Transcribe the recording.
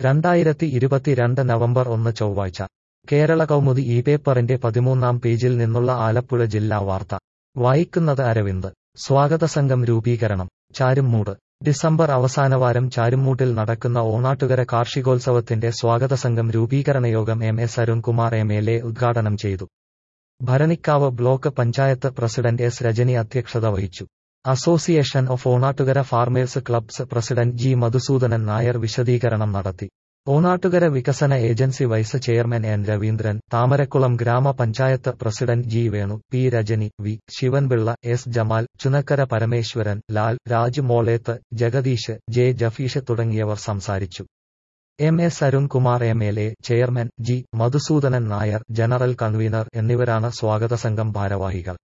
രണ്ടായിരത്തി ഇരുപത്തിരണ്ട് നവംബർ ഒന്ന് ചൊവ്വാഴ്ച കേരള കൗമുദി ഈ പേപ്പറിന്റെ പതിമൂന്നാം പേജിൽ നിന്നുള്ള ആലപ്പുഴ ജില്ലാ വാർത്ത വായിക്കുന്നത് അരവിന്ദ് സ്വാഗത സംഘം രൂപീകരണം ചാരുമ്മൂട് ഡിസംബർ അവസാനവാരം ചാരുമ്മൂട്ടിൽ നടക്കുന്ന ഓണാട്ടുകര കാർഷികോത്സവത്തിന്റെ സ്വാഗത സംഘം രൂപീകരണ യോഗം M S Arunkumar M L A ഉദ്ഘാടനം ചെയ്തു Bharanikkavu block panchayat president S Rajani അധ്യക്ഷത വഹിച്ചു association of Onattukara farmers clubs president G Madhusudanan Nair വിശദീകരണം നടത്തി ഓണാട്ടുകര വികസന agency vice chairman N Raveendran Thamarakulam grama panchayat president G Venu P Rajani V Sivanpillai S Jamal Chunakkara Parameswaran Lal Raj Moleth Jagadeesh J Jafeesh തുടങ്ങിയവർ സംസാരിച്ചു M S Arunkumar M L A chairman G Madhusudanan Nair general convener എന്നിവരാണ് സ്വാഗത സംഘം ഭാരവാഹികൾ